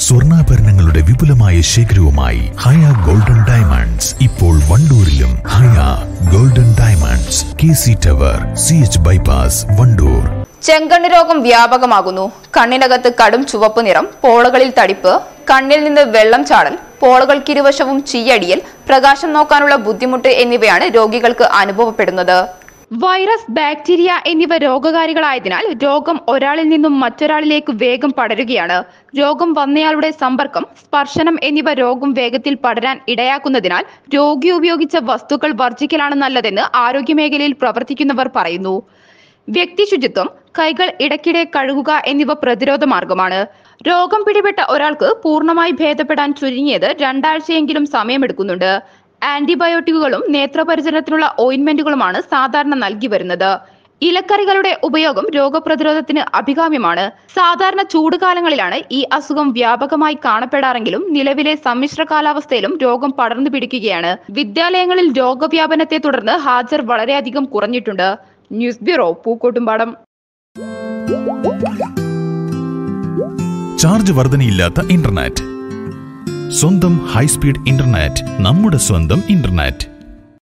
സ്വർണ്ണാഭരണങ്ങളുടെ വിപുലമായ ശേഖരവുമായി ഹയ golden diamonds ഇപ്പോൾ വണ്ടൂരിലും Haya golden diamonds K C tower C H bypass Wandoor ചെങ്കണ്ണ് രോഗം വ്യാപകമാകുന്നു കണ്ണിനകത്ത് കടും ചുവപ്പ് നിറം പോളകളിൽ തടിപ്പ് കണ്ണിൽ നിന്ന് വെള്ളം ചാടൽ പോളകൾക്കിരുവശവും ചീയടിയൽ പ്രകാശം നോക്കാനുള്ള ബുദ്ധിമുട്ട് എന്നിവയാണ് രോഗികൾക്ക് അനുഭവപ്പെടുന്നത് വൈറസ് ബാക്ടീരിയ എന്നിവ രോഗകാരികളായതിനാൽ രോഗം ഒരാളിൽ നിന്നും മറ്റൊരാളിലേക്ക് വേഗം പടരുകയാണ് രോഗം വന്നയാളുടെ സമ്പർക്കം സ്പർശനം എന്നിവ രോഗം വേഗത്തിൽ പടരാൻ ഇടയാക്കുന്നതിനാൽ രോഗി ഉപയോഗിച്ച വസ്തുക്കൾ വർജിക്കലാണ് നല്ലതെന്ന് ആരോഗ്യമേഖലയിൽ പ്രവർത്തിക്കുന്നവർ പറയുന്നു വ്യക്തി ശുചിത്വം കൈകൾ ഇടയ്ക്കിടെ കഴുകുക എന്നിവ പ്രതിരോധ മാർഗമാണ് രോഗം പിടിപെട്ട ഒരാൾക്ക് പൂർണ്ണമായി ഭേദപ്പെടാൻ ചുരുങ്ങിയത് രണ്ടാഴ്ചയെങ്കിലും സമയമെടുക്കുന്നുണ്ട് ആന്റിബയോട്ടിക്കുകളും നേത്രപരിചരണത്തിനുള്ള ഓയിന്റ്മെന്റുകളുമാണ് സാധാരണ നൽകി വരുന്നത് ഇലക്കറികളുടെ ഉപയോഗം രോഗപ്രതിരോധത്തിന് അഭികാമ്യമാണ് സാധാരണ ചൂടുകാലങ്ങളിലാണ് ഈ അസുഖം വ്യാപകമായി കാണപ്പെടാറെങ്കിലും നിലവിലെ സമ്മിശ്ര കാലാവസ്ഥയിലും രോഗം പടർന്നു പിടിക്കുകയാണ് വിദ്യാലയങ്ങളിൽ രോഗവ്യാപനത്തെ തുടർന്ന് ഹാജർ വളരെയധികം കുറഞ്ഞിട്ടുണ്ട് ന്യൂസ് ബ്യൂറോ പൂക്കോട്ടുംപാടം ചാർജ് വർധനയില്ലാത്ത ഇന്റർനെറ്റ് സ്വന്തം ഹൈസ്പീഡ് ഇന്റർനെറ്റ് നമ്മുടെ സ്വന്തം ഇന്റർനെറ്റ്